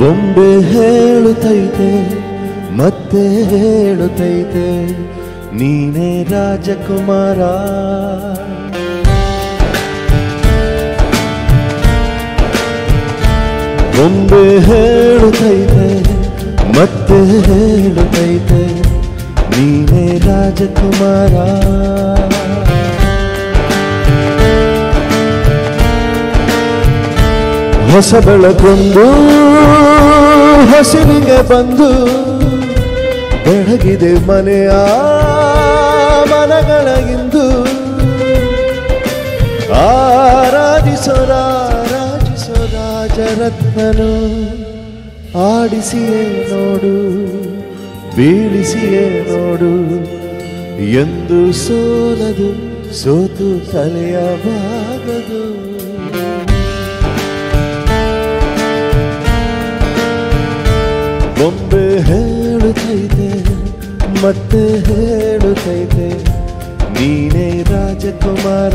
ಬೊಂಬೆ ಹೇಳುತ್ತೈತೆ ಮತ್ತೆ ಹೇಳುತ್ತೈತೆ ನೀನೇ ರಾಜಕುಮಾರ ಬೊಂಬೆ ಹೇಳುತ್ತೈತೆ ಮತ್ತೆ ಹೇಳುತ್ತೈತೆ ನೀನೇ ರಾಜಕುಮಾರ ಹೊಸ ಬೆಳಕೊಂದು ಹಸಿರಿಗೆ ಬಂದು ಬೆಳಗಿದೆ ಮನೆಯ ಮನಗಳ ಇಂದು ಆರಾಧಿಸೋರ ರಾಜಿಸೋ ರಾಜರತ್ನನು ಆಡಿಸಿಯೇ ನೋಡು ಬೀಳಿಸಿಯೇ ನೋಡು ಎಂದು ಸೋಲದು ಸೋತು ತಲೆಯ ಬಾಗದು ಬೊಂಬೆ ಹೇಳುತ್ತೈತೆ ಮತ್ತೆ ಹೇಳುತ್ತೈತೆ ನೀನೇ ರಾಜಕುಮಾರ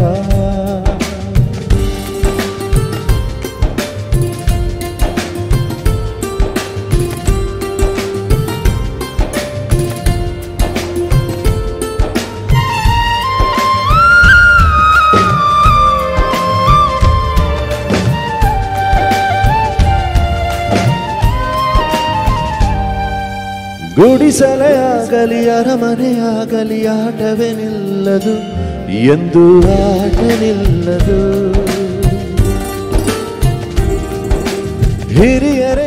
ಗುಡಿಸಲೇ ಆಗಲಿ ಅರಮನೆಯಾಗಲಿ ಆಟವೇ ನಿಲ್ಲದು ಎಂದು ಆಟ ನಿಲ್ಲದು ಹಿರಿಯರೇ